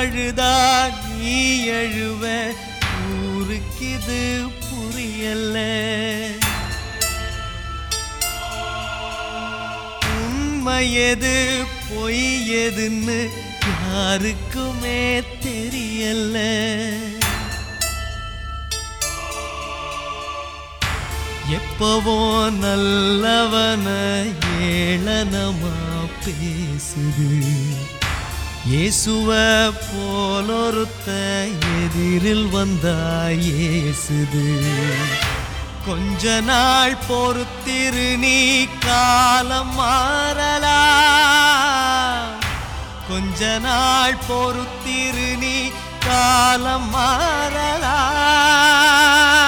அழுதா நீ எழுவ ஊருக்கிது புரியல உண்மையது பொய் எதுன்னு யாருக்குமே தெரியல எப்பவோ நல்லவன ஏளனமா பேசுது இயேசுவ போலொருத்த எதிரில் வந்தா ஏசுது கொஞ்ச நாள் பொறுத்திரு நீ காலம் மாறலாம் கொஞ்ச நாள் பொறுத்திரு நீ காலம் மாறலாம்